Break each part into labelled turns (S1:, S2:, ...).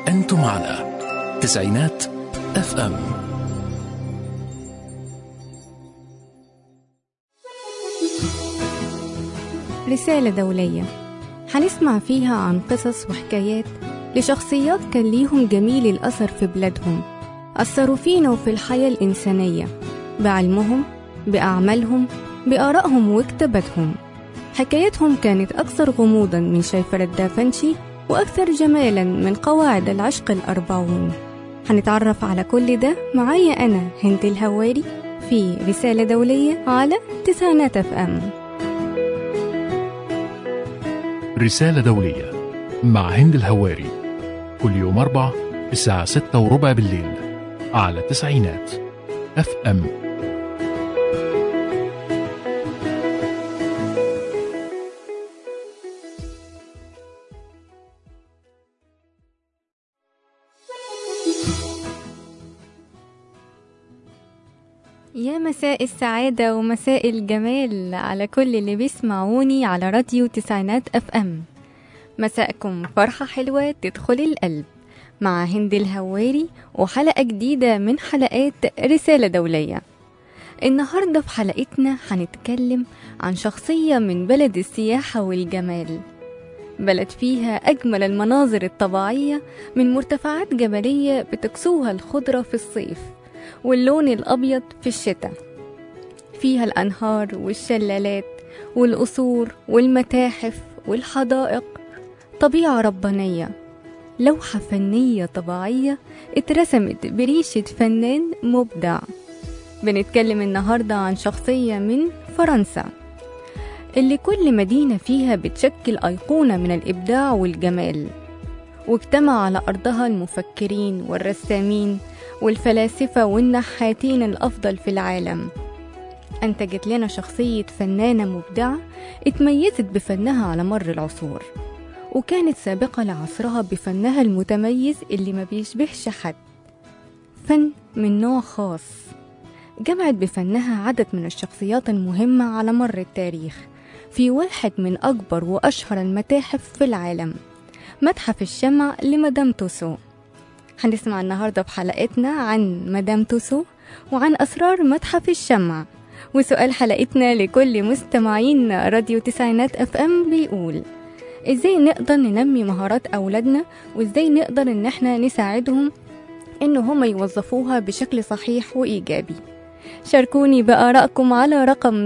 S1: أنتم على تسعينات اف ام
S2: رسالة دولية هنسمع فيها عن قصص وحكايات لشخصيات كان ليهم جميل الأثر في بلادهم أثروا فينا وفي الحياة الإنسانية بعلمهم بأعمالهم بآرائهم وكتاباتهم حكايتهم كانت أكثر غموضا من شيفرة دافنشي وأكثر جمالا من قواعد العشق الأربعون هنتعرف على كل ده معايا أنا هند الهواري في رسالة دولية على تسعينات اف ام
S1: رسالة دولية مع هند الهواري كل يوم أربع الساعة ستة وربع بالليل على تسعينات اف ام
S2: يا مساء السعادة ومساء الجمال على كل اللي بيسمعوني على راديو تسعينات اف ام مساءكم فرحة حلوة تدخل القلب مع هند الهواري وحلقة جديدة من حلقات رسالة دولية النهاردة في حلقتنا هنتكلم عن شخصية من بلد السياحة والجمال بلد فيها أجمل المناظر الطبيعية من مرتفعات جبلية بتكسوها الخضرة في الصيف واللون الأبيض في الشتاء فيها الأنهار والشلالات والقصور والمتاحف والحدائق طبيعة ربانية لوحة فنية طبيعية اترسمت بريشة فنان مبدع بنتكلم النهاردة عن شخصية من فرنسا اللي كل مدينة فيها بتشكل أيقونة من الإبداع والجمال واجتمع على أرضها المفكرين والرسامين والفلاسفة والنحاتين الأفضل في العالم أنتجت لنا شخصية فنانة مبدعة اتميزت بفنها على مر العصور وكانت سابقة لعصرها بفنها المتميز اللي ما بيشبهش حد فن من نوع خاص جمعت بفنها عدد من الشخصيات المهمة على مر التاريخ في واحد من أكبر وأشهر المتاحف في العالم متحف الشمع لمدام توسو هنسمع النهاردة في حلقتنا عن مدام توسو وعن أسرار متحف الشمع وسؤال حلقتنا لكل مستمعين راديو تسعينات اف ام بيقول ازاي نقدر ننمي مهارات أولادنا وازاي نقدر ان احنا نساعدهم ان هم يوظفوها بشكل صحيح وإيجابي شاركوني بآرائكم على رقم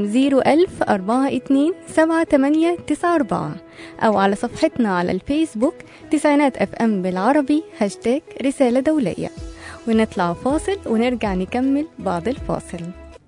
S2: 01042 أو على صفحتنا على الفيسبوك تسعينات اف ام بالعربي هاشتاج رسالة دولية ونطلع فاصل ونرجع نكمل بعد الفاصل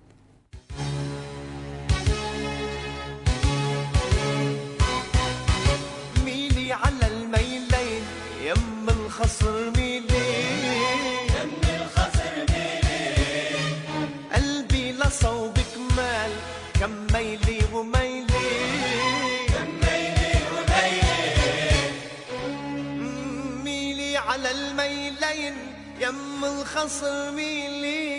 S3: ميلي على الميلين يم الخصر ميلي يم الخصر ميلي قلبي لصوبك مال كم ميلي وميلي كم ميلي وميلي ميلي على الميلين يم الخصر ميلي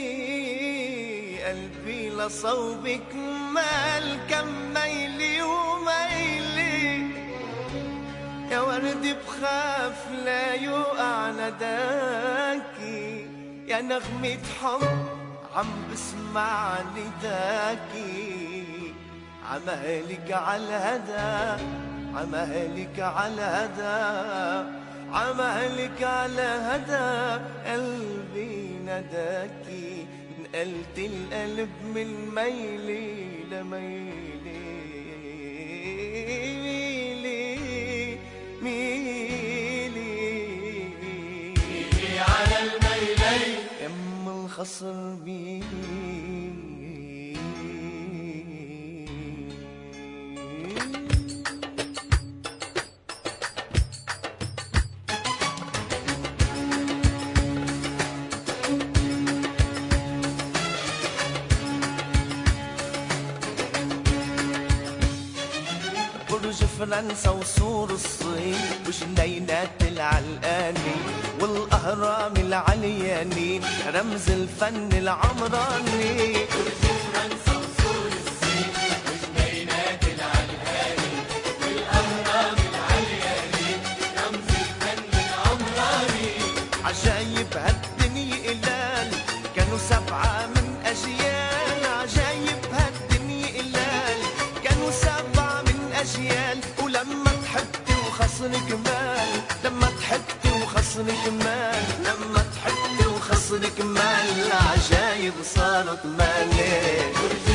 S3: قلبي لصوبك مال كم ميلي وميلي يا ورد بخاف لا يوقع نداكي يا نغمة حب عم بسمع نداكي عمالك على هدا عمالك على هدا عمالك على هدا قلبي نداكي نقلت القلب من ميلي لميلي ميلي ميلي ميلي على الميلين يم الخصر ميلي برج فرنسا وسور الصين وجنينات العلقاني والأهرام العليانين رمز الفن العمراني برج فرنسا وسور الصين وجنينات العلقاني والأهرام العليانين رمز الفن العمراني وخصنك مال لما تحبي وخصنك مال عجايب صارت مالي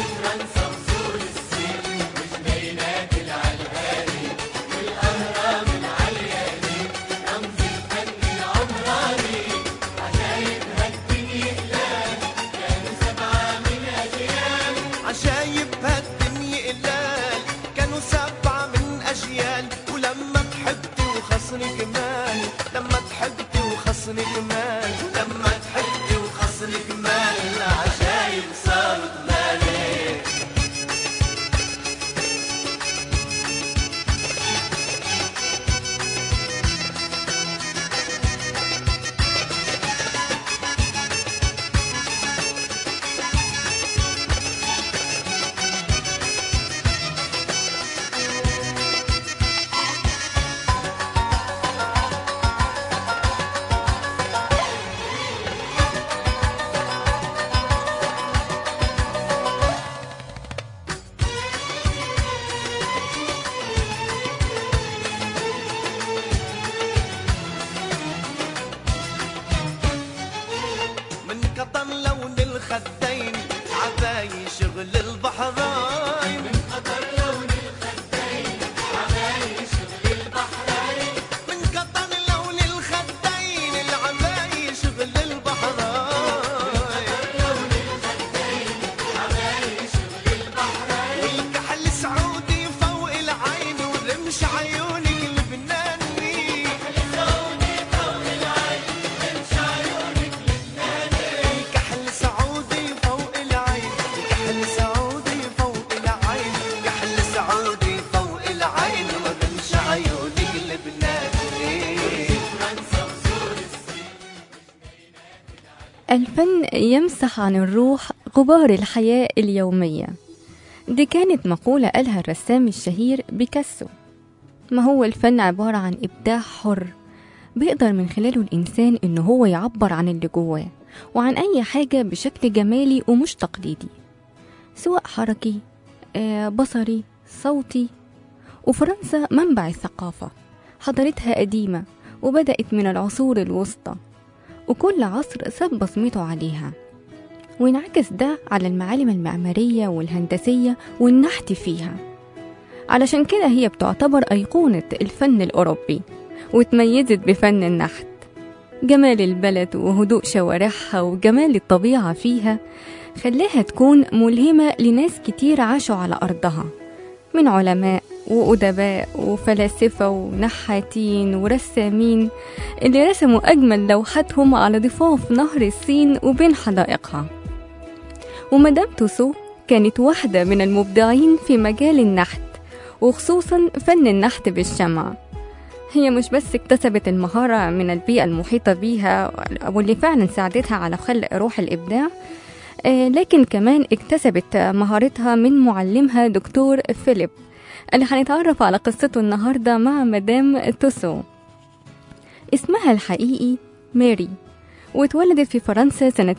S3: عجايب هالدنيا قلال كانوا سبعة من أجيال ولما تحبتي وخصنك مال لما تحبتي وخصنك مال لما تحبتي وخصنك مال عجايب صارت مالي من قطن لون الخدين عباي شغل البحرين من قطن لون الخدين عباي شغل البحرين من قطن لون الخدين العباي شغل البحرين لون الخدين عباي شغل البحرين والكحل سعودي فوق العين ورمش عيونك البناني كحل سعودي فوق العين كحل سعودي فوق العين كحل سعودي فوق العين ورمش عيونك البناني
S2: الفن يمسح عن الروح غبار الحياة اليومية دي كانت مقولة قالها الرسام الشهير بيكاسو ما هو الفن عبارة عن إبداع حر بيقدر من خلاله الإنسان إن هو يعبر عن اللي جواه وعن أي حاجة بشكل جمالي ومش تقليدي سواء حركي آه، بصري صوتي وفرنسا منبع الثقافة حضارتها قديمة وبدأت من العصور الوسطى وكل عصر ساب بصمته عليها وينعكس ده على المعالم المعمارية والهندسية والنحت فيها علشان كده هي بتعتبر أيقونة الفن الأوروبي وتميزت بفن النحت جمال البلد وهدوء شوارعها وجمال الطبيعة فيها خلاها تكون ملهمة لناس كتير عاشوا على أرضها من علماء وأدباء وفلاسفة ونحاتين ورسامين اللي رسموا أجمل لوحاتهم على ضفاف نهر السين وبين حدائقها ومدام توسو كانت واحدة من المبدعين في مجال النحت وخصوصا فن النحت بالشمع هي مش بس اكتسبت المهارة من البيئة المحيطة بيها واللي فعلا ساعدتها على خلق روح الإبداع آه، لكن كمان اكتسبت مهارتها من معلمها دكتور فيليب اللي هنتعرف على قصته النهاردة مع مدام توسو اسمها الحقيقي ماري واتولدت في فرنسا سنة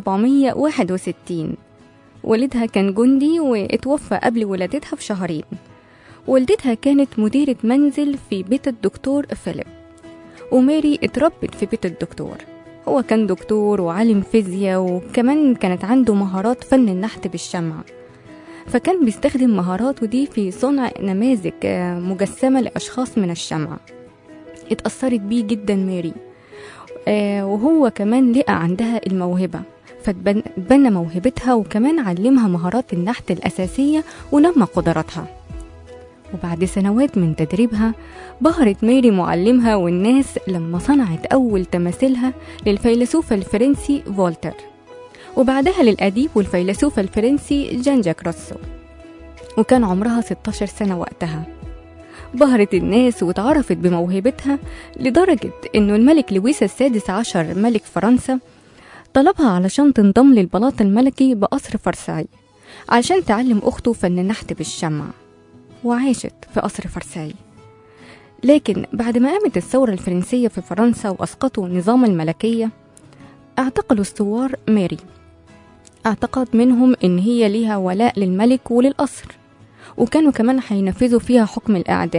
S2: 1761 والدها كان جندي واتوفى قبل ولادتها بشهرين والدتها كانت مديرة منزل في بيت الدكتور فيليب وماري اتربت في بيت الدكتور هو كان دكتور وعالم فيزياء وكمان كانت عنده مهارات فن النحت بالشمع فكان بيستخدم مهاراته دي في صنع نماذج آه، مجسمة لأشخاص من الشمع اتأثرت بيه جدا ماري آه، وهو كمان لقى عندها الموهبة فتبنى موهبتها وكمان علمها مهارات النحت الأساسية ونمى قدراتها وبعد سنوات من تدريبها بهرت ميري معلمها والناس لما صنعت أول تماثيلها للفيلسوف الفرنسي فولتر وبعدها للأديب والفيلسوف الفرنسي جان جاك روسو وكان عمرها 16 سنة وقتها بهرت الناس واتعرفت بموهبتها لدرجة إنه الملك لويس السادس عشر ملك فرنسا طلبها علشان تنضم للبلاط الملكي بقصر فرساي علشان تعلم أخته فن النحت بالشمع وعاشت في قصر فرساي لكن بعد ما قامت الثورة الفرنسية في فرنسا وأسقطوا نظام الملكية اعتقلوا الثوار ماري اعتقد منهم إن هي ليها ولاء للملك وللقصر وكانوا كمان هينفذوا فيها حكم الإعدام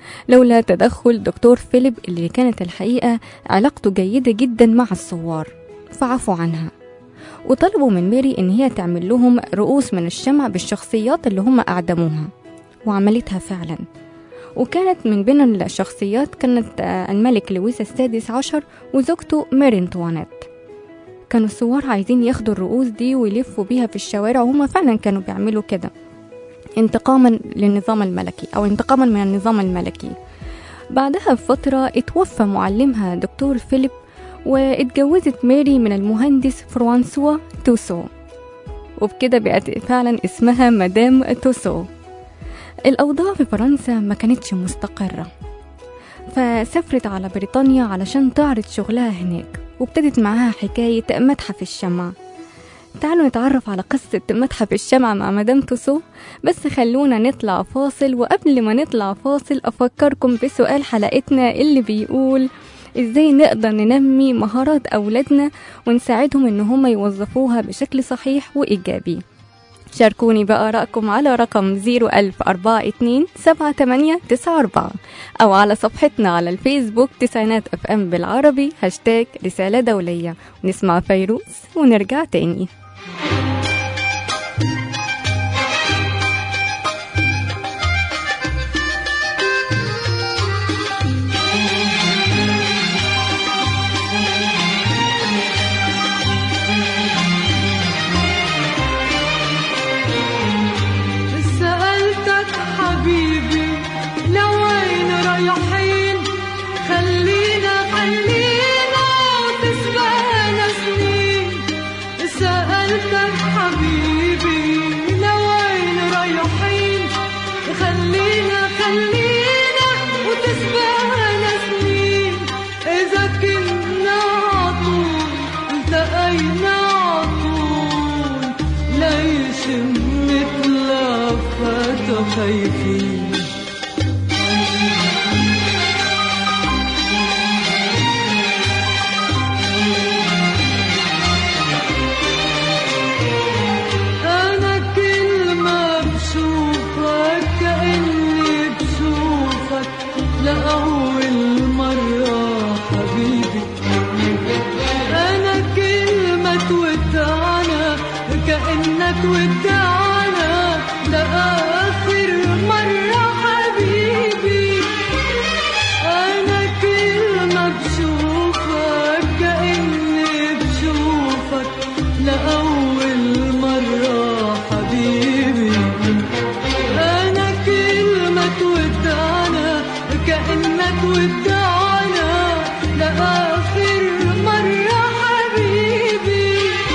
S2: لولا تدخل دكتور فيليب اللي كانت الحقيقة علاقته جيدة جدا مع الثوار فعفوا عنها وطلبوا من ميري إن هي تعمل لهم رؤوس من الشمع بالشخصيات اللي هم أعدموها وعملتها فعلا وكانت من بين الشخصيات كانت آه، الملك لويس السادس عشر وزوجته ميري انطوانيت كانوا الثوار عايزين ياخدوا الرؤوس دي ويلفوا بيها في الشوارع وهم فعلا كانوا بيعملوا كده انتقاما للنظام الملكي أو انتقاما من النظام الملكي بعدها بفترة اتوفى معلمها دكتور فيليب واتجوزت ماري من المهندس فرانسوا توسو وبكده بقت فعلا اسمها مدام توسو الأوضاع في فرنسا ما كانتش مستقرة فسافرت على بريطانيا علشان تعرض شغلها هناك وابتدت معاها حكاية متحف الشمع تعالوا نتعرف على قصة متحف الشمع مع مدام توسو بس خلونا نطلع فاصل وقبل ما نطلع فاصل أفكركم بسؤال حلقتنا اللي بيقول ازاي نقدر ننمي مهارات أولادنا ونساعدهم ان هم يوظفوها بشكل صحيح وإيجابي شاركوني بآرائكم على رقم 01042 7894 أو على صفحتنا على الفيسبوك تسعينات اف ام بالعربي هاشتاج رسالة دولية ونسمع فيروز ونرجع تاني
S4: سألتك حبيبي لوين رايحين خلينا خلينا تسبقنا سنين سألتك حبيبي لوين رايحين خلينا خلينا وتسبقنا سنين إذا كنا عطول التقينا عطول ليش نتلفت خايفين أنا كل ما بشوفك كأني بشوفك لأول مرة حبيبي أنا كل ما تودعنا كأنك ودعنا لآخر مرة حبيبي أنا كل ما بشوفك كأني بشوفك لأول مرة حبيبي أنا كل ما تودعنا كأنك ودعنا لآخر مرة حبيبي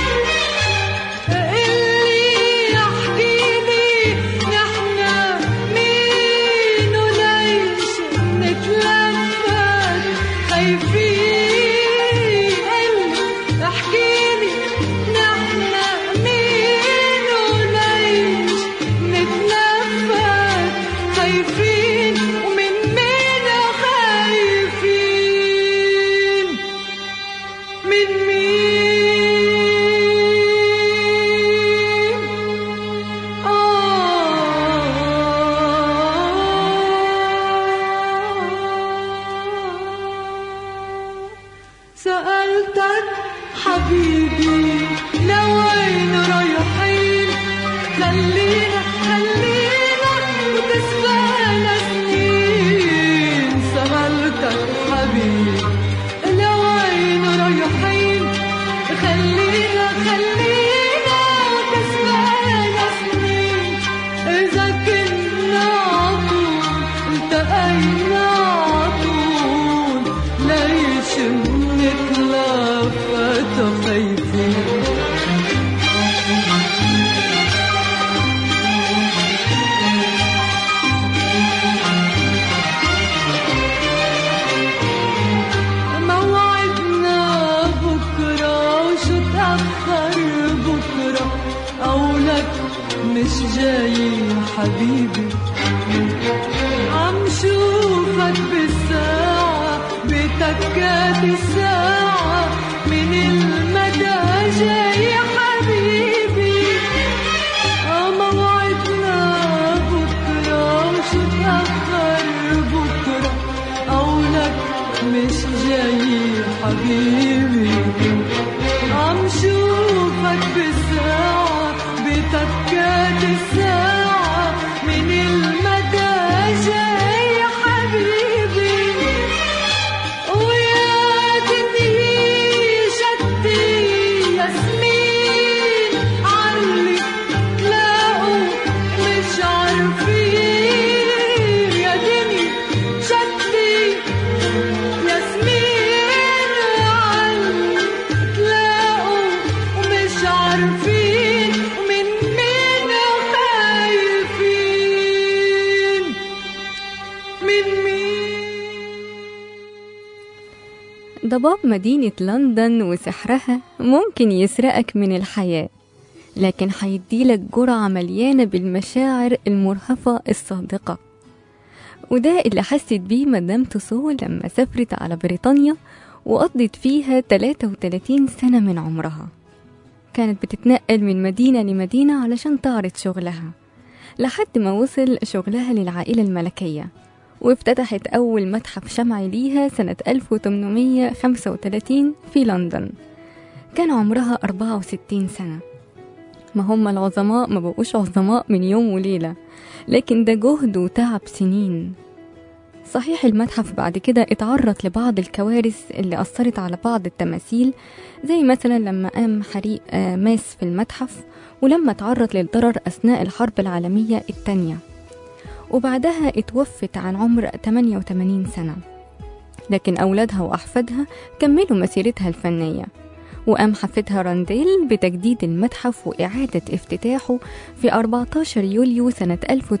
S4: اللي يحكي لي نحن مين وليش نتلفت خايفين اللي احكي لي نحن مين وليش نتلفت خايفين ومن مين خايفين من مين سألتك حبيبي لوين رايحين خلينا خلينا وتسبقنا سنين سألتك حبيبي لوين رايحين خلينا خلينا وتسبقنا سنين إذا كنا عطول التقينا عطول ليش نتلفت خايفين موعدنا بكرة وشو تأخر بكرة قولك مش جاي حبيبي عم شوفك بالساعة بتكات الساعة من المدى جاي حبيبي آه موعدنا بكرة وشو تأخر بكرة مش جاي حبيبي عم شوفك بالساعة بتكات الساعة من المدى جاي حبيبي ويا دنيا شتي ياسمين علي تلاقوا مش عارفين يا دنيا شتي ياسمين علي تلاقوا مش عارفين من مين خايفين من مين
S2: ضباب مدينة لندن وسحرها ممكن يسرقك من الحياة لكن هيديلك جرعة مليانة بالمشاعر المرهفة الصادقة وده اللي حست بيه مدام توسو لما سافرت على بريطانيا وقضت فيها 33 سنة من عمرها كانت بتتنقل من مدينة لمدينة علشان تعرض شغلها لحد ما وصل شغلها للعائلة الملكية وافتتحت أول متحف شمعي ليها سنة 1835 في لندن كان عمرها 64 سنة ما هم العظماء ما بقوش عظماء من يوم وليلة لكن ده جهد وتعب سنين صحيح المتحف بعد كده اتعرض لبعض الكوارث اللي أثرت على بعض التماثيل زي مثلا لما قام حريق آه، ماس في المتحف ولما تعرض للضرر أثناء الحرب العالمية التانية وبعدها اتوفت عن عمر 88 سنة لكن أولادها وأحفادها كملوا مسيرتها الفنية وقام حفيدها رانديل بتجديد المتحف وإعادة افتتاحه في 14 يوليو سنة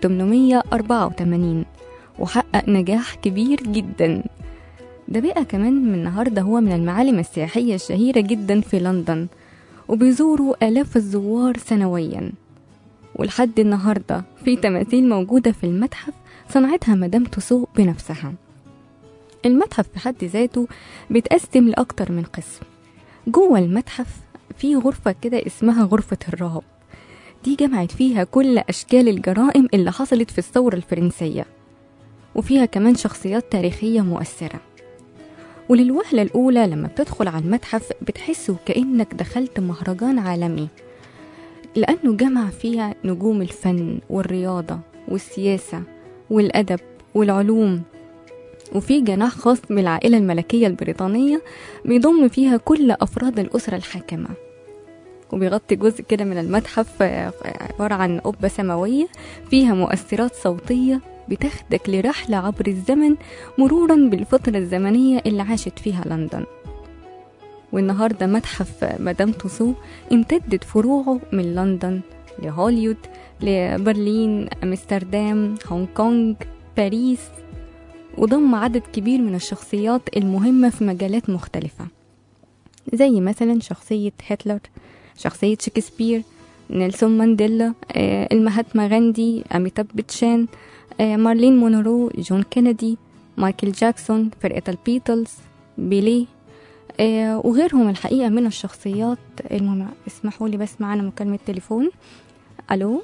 S2: 1884 وحقق نجاح كبير جدا ده بقى كمان من النهاردة هو من المعالم السياحية الشهيرة جدا في لندن وبيزوروا آلاف الزوار سنويا ولحد النهاردة في تماثيل موجودة في المتحف صنعتها مدام توسو بنفسها المتحف في حد ذاته بيتقسم لأكتر من قسم جوه المتحف في غرفة كده اسمها غرفة الرهب دي جمعت فيها كل أشكال الجرائم اللي حصلت في الثورة الفرنسية وفيها كمان شخصيات تاريخية مؤثرة وللوهلة الأولى لما بتدخل على المتحف بتحس وكأنك دخلت مهرجان عالمي لأنه جمع فيها نجوم الفن والرياضة والسياسة والأدب والعلوم وفي جناح خاص بالعائلة الملكية البريطانية بيضم فيها كل أفراد الأسرة الحاكمة وبيغطي جزء كده من المتحف آه، عبارة عن قبة سماوية فيها مؤثرات صوتية بتاخدك لرحلة عبر الزمن مرورا بالفترة الزمنية اللي عاشت فيها لندن والنهاردة متحف مدام توسو امتدت فروعه من لندن لهوليود لبرلين أمستردام هونج كونج باريس وضم عدد كبير من الشخصيات المهمة في مجالات مختلفة زي مثلا شخصية هتلر شخصية شكسبير نيلسون مانديلا آه، المهاتما غاندي أميتاب باتشان آه، مارلين مونرو جون كينيدي مايكل جاكسون فرقة البيتلز بيليه آه، وغيرهم الحقيقة من الشخصيات المهمة اسمحوا لي بس معانا مكالمة تليفون ألو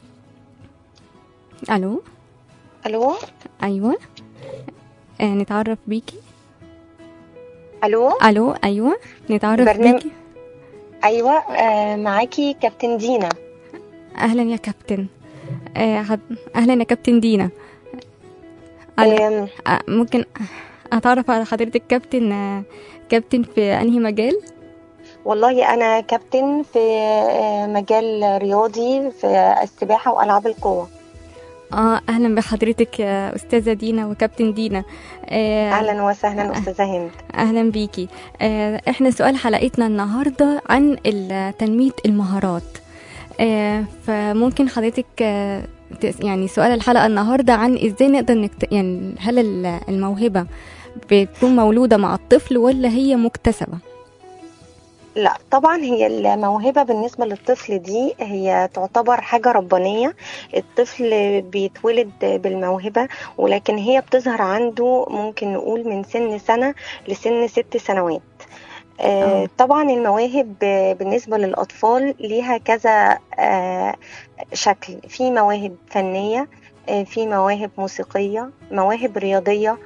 S2: ألو
S5: الو
S2: أيوة آه نتعرف بيكي
S5: الو
S2: ألو أيوة نتعرف
S5: برنامج-
S2: بيكي
S5: ايوه آه معاكي كابتن دينا
S2: أهلا يا كابتن آه هد- أهلا يا كابتن دينا أنا
S5: آم،
S2: آه ممكن أتعرف على حضرتك كابتن آه كابتن في أنهي مجال
S5: والله انا كابتن في آه، مجال رياضي في السباحه والعاب القوه
S2: آه أهلا بحضرتك يا أستاذة دينا وكابتن دينا آه
S5: اهلا وسهلا استاذه هند
S2: اهلا بيكي آه، احنا سؤال حلقتنا النهارده عن ال- تنميه المهارات آه، فممكن حضرتك آه، تس- يعني سؤال الحلقه النهارده عن ازاي نقدر نكت... يعني هل ال- الموهبه بتكون مولوده مع الطفل ولا هي مكتسبه
S5: لا طبعا هي الموهبة بالنسبة للطفل دي هي تعتبر حاجة ربانية الطفل بيتولد بالموهبة ولكن هي بتظهر عنده ممكن نقول من سن سنة لسن ست سنوات
S2: آه.
S5: آه، طبعا المواهب آه، بالنسبة للأطفال ليها كذا آه، شكل في مواهب فنية آه، في مواهب موسيقية مواهب رياضية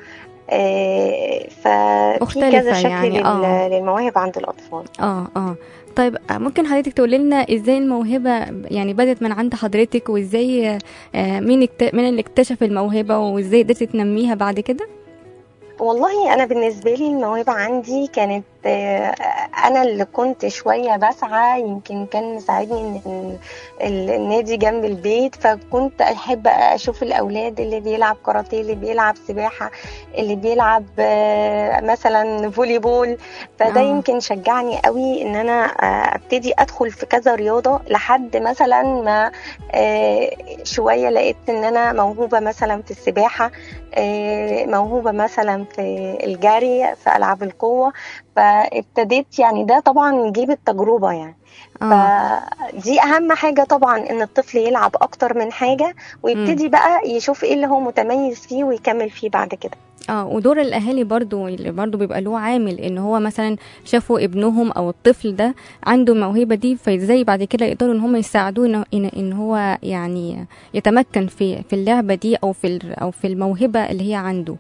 S5: آه، ففي
S2: مختلفة
S5: كذا شكل
S2: يعني،
S5: لل-
S2: آه.
S5: للمواهب عند الأطفال
S2: اه اه طيب ممكن حضرتك تقولي لنا ازاي الموهبة يعني بدت من عند حضرتك وازاي آه، مين اكت... مين اللي اكتشف الموهبة وازاي قدرتي تنميها بعد كده؟
S5: والله انا بالنسبه لي الموهبه عندي كانت آه، انا اللي كنت شويه بسعى يمكن كان مساعدني ان إن ال- النادي جنب البيت فكنت احب اشوف الاولاد اللي بيلعب كاراتيه اللي بيلعب سباحه اللي بيلعب آه، مثلا فولي بول فده
S2: آه.
S5: يمكن شجعني قوي ان انا آه، ابتدي ادخل في كذا رياضه لحد مثلا ما آه، شويه لقيت ان انا موهوبه مثلا في السباحه آه، موهوبه مثلا في الجري في العاب القوه فابتديت يعني ده طبعا يجيب التجربه يعني
S2: اه
S5: فدي اهم حاجه طبعا ان الطفل يلعب اكتر من حاجه ويبتدي بقى يشوف ايه اللي هو متميز فيه ويكمل فيه بعد كده
S2: اه ودور الاهالي برضو اللي برضو بيبقى له عامل ان هو مثلا شافوا ابنهم او الطفل ده عنده الموهبه دي فازاي بعد كده يقدروا ان هم يساعدوه ان ان, إن هو يعني يتمكن في في اللعبه دي او في ال- او في الموهبه اللي هي عنده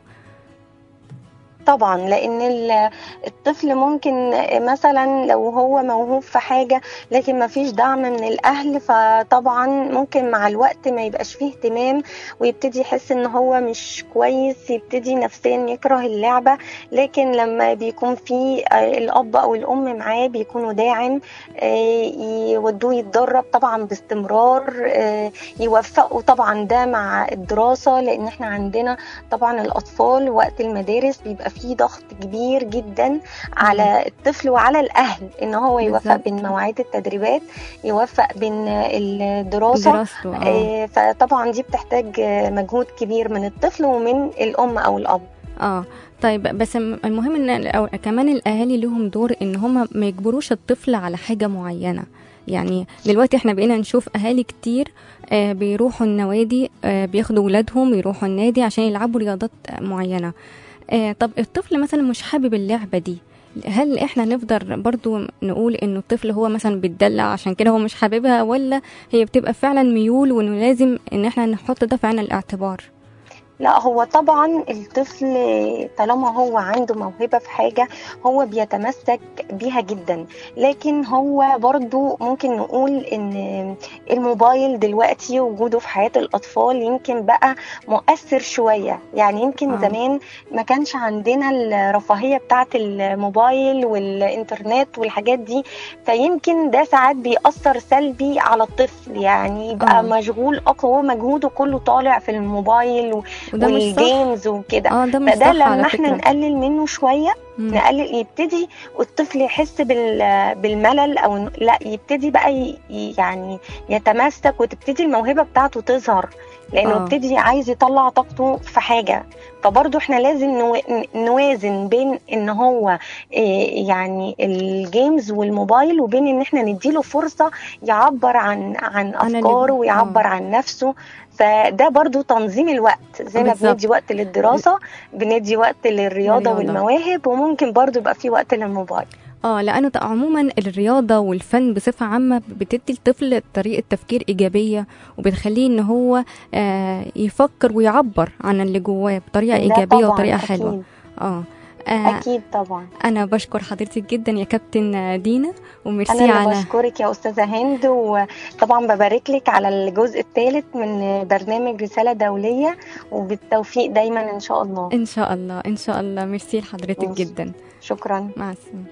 S5: طبعا لان ال- الطفل ممكن مثلا لو هو موهوب في حاجه لكن ما فيش دعم من الاهل فطبعا ممكن مع الوقت ما يبقاش فيه اهتمام ويبتدي يحس ان هو مش كويس يبتدي نفسيا يكره اللعبه لكن لما بيكون في آه، الاب او الام معاه بيكونوا داعم آه، يودوه يتدرب طبعا باستمرار آه، يوفقوا طبعا ده مع الدراسه لان احنا عندنا طبعا الاطفال وقت المدارس بيبقى فيه ضغط كبير جدا على الطفل وعلى الاهل ان هو يوفق
S2: بالظبط.
S5: بين مواعيد التدريبات يوفق بين الدراسه
S2: دراسته اه
S5: آه، فطبعا دي بتحتاج آه، مجهود كبير من الطفل ومن الام او الاب
S2: اه طيب بس الم- المهم ان أو كمان الاهالي لهم دور ان هم ما يجبروش الطفل على حاجه معينه يعني دلوقتي احنا بقينا نشوف اهالي كتير آه بيروحوا النوادي آه بياخدوا ولادهم يروحوا النادي عشان يلعبوا رياضات آه، معينه آه طب الطفل مثلا مش حابب اللعبه دي هل احنا نفضل برضو نقول انه الطفل هو مثلا بيتدلع عشان كده هو مش حاببها ولا هي بتبقى فعلا ميول وانه لازم ان احنا نحط ده في عين الاعتبار
S5: لا هو طبعا الطفل طالما هو عنده موهبة في حاجة هو بيتمسك بيها جدا لكن هو برضو ممكن نقول ان الموبايل دلوقتي وجوده في حياة الأطفال يمكن بقى مؤثر شوية يعني يمكن
S2: آه.
S5: آه. زمان ما كانش عندنا الرفاهية بتاعة الموبايل والإنترنت والحاجات دي فيمكن ده ساعات بيأثر سلبي على الطفل يعني يبقى
S2: آه.
S5: آه. مشغول أكتر هو مجهوده كله طالع في الموبايل و...
S2: وده مش صح
S5: والجيمز وكده
S2: اه ده مش
S5: فده
S2: صح
S5: لما
S2: على
S5: احنا
S2: فكرة
S5: نقلل منه شويه
S2: مم.
S5: نقلل يبتدي والطفل يحس بال بالملل او إنه- لا يبتدي بقى ي- يعني يتمسك وتبتدي الموهبه بتاعته تظهر لانه
S2: آه.
S5: يبتدي عايز يطلع طاقته في حاجه فبرضه احنا لازم نوا- نوازن بين ان هو إيه، يعني الجيمز والموبايل وبين ان احنا نديله فرصه يعبر عن عن
S2: أنا اللي-
S5: افكاره ويعبر
S2: آه.
S5: عن نفسه فده برضو تنظيم الوقت زي ما
S2: بالظبط.
S5: بندي وقت للدراسة بندي وقت للرياضة
S2: للرياضة.
S5: والمواهب وممكن برضو يبقى في وقت للموبايل
S2: اه لانه ط- عموما الرياضه والفن بصفه عامه بتدي الطفل طريقه تفكير ايجابيه وبتخليه ان هو آه يفكر ويعبر عن اللي جواه بطريقه
S5: ده
S2: ايجابيه
S5: طبعاً
S2: وطريقه
S5: أكيد.
S2: حلوه اه آه
S5: أكيد طبعا
S2: انا بشكر حضرتك جدا يا كابتن دينا وميرسي
S5: أنا اللي
S2: على
S5: بشكرك يا أستاذة هند وطبعا ببارك لك على الجزء الثالث من برنامج رسالة دولية وبالتوفيق دايما إن شاء الله
S2: ان شاء الله ان شاء الله ميرسي لحضرتك
S5: ماشي.
S2: جدا
S5: شكرا
S2: مع السلامة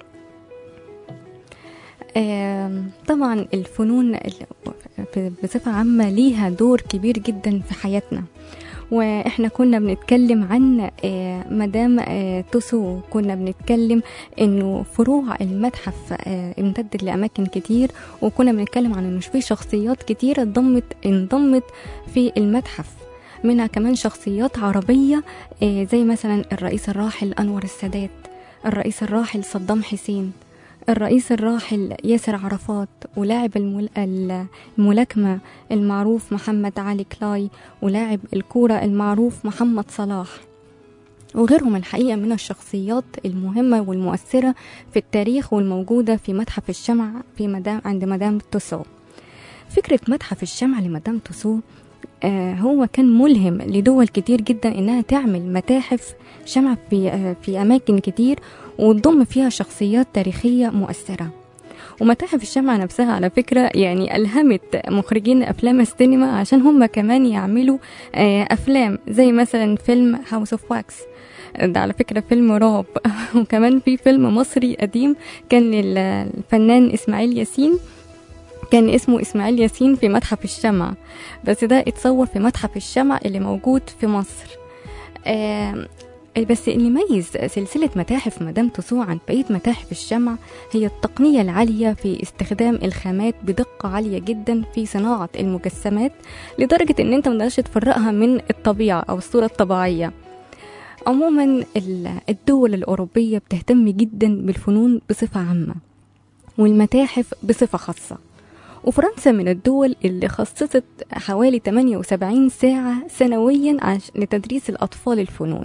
S2: آم، طبعا الفنون ال- ب- بصفة عامة ليها دور كبير جدا في حياتنا واحنا كنا بنتكلم عن آه، مدام آه، توسو كنا بنتكلم انه فروع المتحف آه، امتدت لاماكن كتير وكنا بنتكلم عن انه في شخصيات كتير انضمت انضمت في المتحف منها كمان شخصيات عربية آه، زي مثلا الرئيس الراحل أنور السادات الرئيس الراحل صدام حسين الرئيس الراحل ياسر عرفات ولاعب المل... الملاكمة المعروف محمد علي كلاي ولاعب الكورة المعروف محمد صلاح وغيرهم الحقيقة من الشخصيات المهمة والمؤثرة في التاريخ والموجودة في متحف الشمع في مدام عند مدام توسو فكرة متحف الشمع لمدام توسو آه، هو كان ملهم لدول كتير جدا إنها تعمل متاحف شمع في آه، في أماكن كتير وتضم فيها شخصيات تاريخية مؤثرة ومتاحف الشمع نفسها على فكرة يعني ألهمت مخرجين أفلام السينما عشان هم كمان يعملوا آه، أفلام زي مثلا فيلم هاوس اوف واكس ده على فكرة فيلم رعب وكمان في فيلم مصري قديم كان للفنان إسماعيل ياسين كان اسمه إسماعيل ياسين في متحف الشمع بس ده اتصور في متحف الشمع اللي موجود في مصر آه بس اللي يميز سلسلة متاحف مدام تسو عن بقية متاحف الشمع هي التقنية العالية في استخدام الخامات بدقة عالية جدا في صناعة المجسمات لدرجة ان انت متقدرش تفرقها من الطبيعة او الصورة الطبيعية عموما ال- الدول الأوروبية بتهتم جدا بالفنون بصفة عامة والمتاحف بصفة خاصة وفرنسا من الدول اللي خصصت حوالي 78 ساعة سنويا عش- لتدريس الأطفال الفنون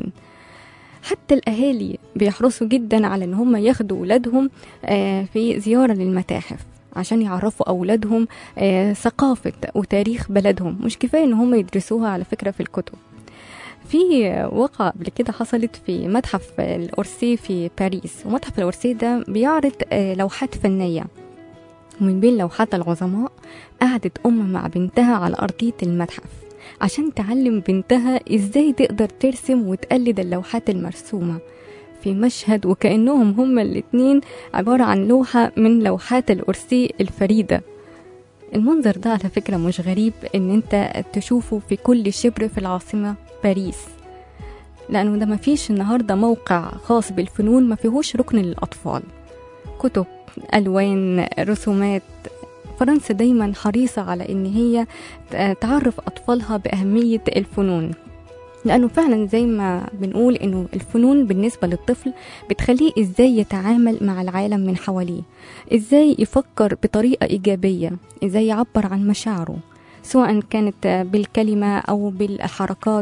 S2: حتى الأهالي بيحرصوا جدا على إن هم ياخدوا ولادهم آه، في زيارة للمتاحف عشان يعرفوا أولادهم آه، ثقافة وتاريخ بلدهم مش كفاية إن هم يدرسوها على فكرة في الكتب في وقعة قبل كده حصلت في متحف الأورسي في باريس ومتحف الأورسي ده بيعرض آه، لوحات فنية ومن بين لوحات العظماء قعدت أم مع بنتها على أرضية المتحف عشان تعلم بنتها إزاي تقدر ترسم وتقلد اللوحات المرسومة في مشهد وكأنهم هما الاتنين عبارة عن لوحة من لوحات الأرسي الفريدة المنظر ده على فكرة مش غريب إن أنت تشوفه في كل شبر في العاصمة باريس لأنه ده مفيش النهاردة موقع خاص بالفنون ما فيهوش ركن للأطفال كتب ألوان رسومات فرنسا دايما حريصة على إن هي تعرف أطفالها بأهمية الفنون لأنه فعلا زي ما بنقول إنه الفنون بالنسبة للطفل بتخليه إزاي يتعامل مع العالم من حواليه إزاي يفكر بطريقة إيجابية إزاي يعبر عن مشاعره سواء كانت بالكلمة أو بالحركات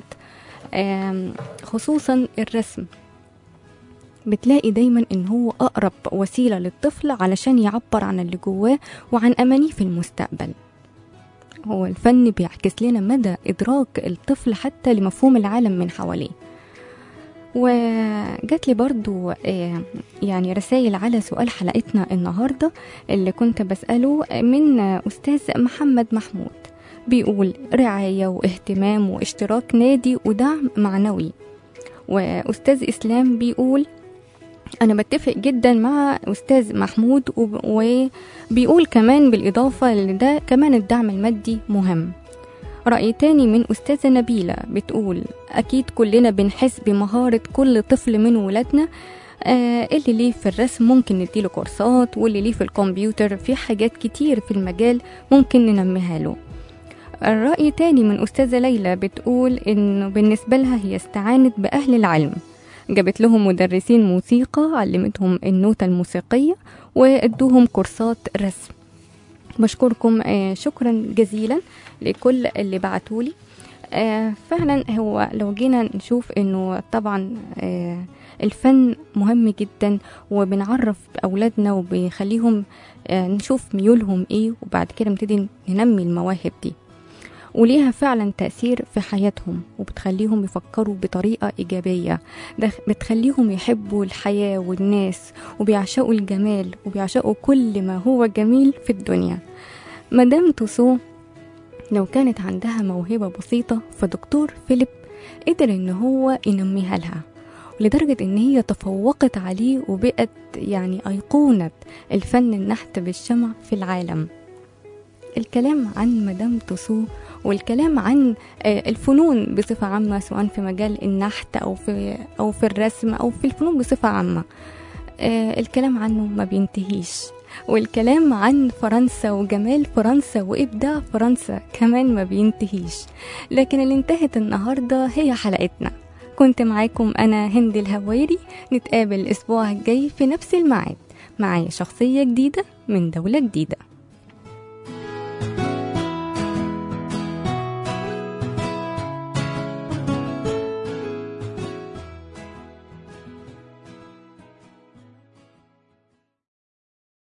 S2: آم، خصوصا الرسم بتلاقي دايما ان هو اقرب وسيله للطفل علشان يعبر عن اللي جواه وعن امانيه في المستقبل هو الفن بيعكس لنا مدى ادراك الطفل حتى لمفهوم العالم من حواليه وجات لي برضو آه، يعني رسائل على سؤال حلقتنا النهاردة اللي كنت بسأله من أستاذ محمد محمود بيقول رعاية واهتمام واشتراك نادي ودعم معنوي وأستاذ إسلام بيقول أنا بتفق جدا مع أستاذ محمود وب- وبيقول كمان بالإضافة لده كمان الدعم المادي مهم رأي تاني من أستاذة نبيلة بتقول أكيد كلنا بنحس بمهارة كل طفل من ولادنا آه اللي ليه في الرسم ممكن نديله كورسات واللي ليه في الكمبيوتر في حاجات كتير في المجال ممكن ننميها له الرأي تاني من أستاذة ليلى بتقول إنه بالنسبة لها هي استعانت بأهل العلم جابت لهم مدرسين موسيقى علمتهم النوتة الموسيقية وادوهم كورسات رسم بشكركم آه، شكرا جزيلا لكل اللي بعتولي آه، فعلا هو لو جينا نشوف انه طبعا آه، الفن مهم جدا وبنعرف اولادنا وبيخليهم آه، نشوف ميولهم ايه وبعد كده نبتدي ننمي المواهب دي وليها فعلا تأثير في حياتهم وبتخليهم يفكروا بطريقة إيجابية ده بتخليهم يحبوا الحياة والناس وبيعشقوا الجمال وبيعشقوا كل ما هو جميل في الدنيا مدام توسو لو كانت عندها موهبة بسيطة فدكتور فيليب قدر إن هو ينميها لها لدرجة إن هي تفوقت عليه وبقت يعني أيقونة الفن النحت بالشمع في العالم الكلام عن مدام توسو والكلام عن آه، الفنون بصفة عامة سواء في مجال النحت أو في أو في الرسم أو في الفنون بصفة عامة آه، الكلام عنه ما بينتهيش والكلام عن فرنسا وجمال فرنسا وإبداع فرنسا كمان ما بينتهيش لكن اللي انتهت النهاردة هي حلقتنا كنت معاكم أنا هند الهواري نتقابل الأسبوع الجاي في نفس الميعاد معايا شخصية جديدة من دولة جديدة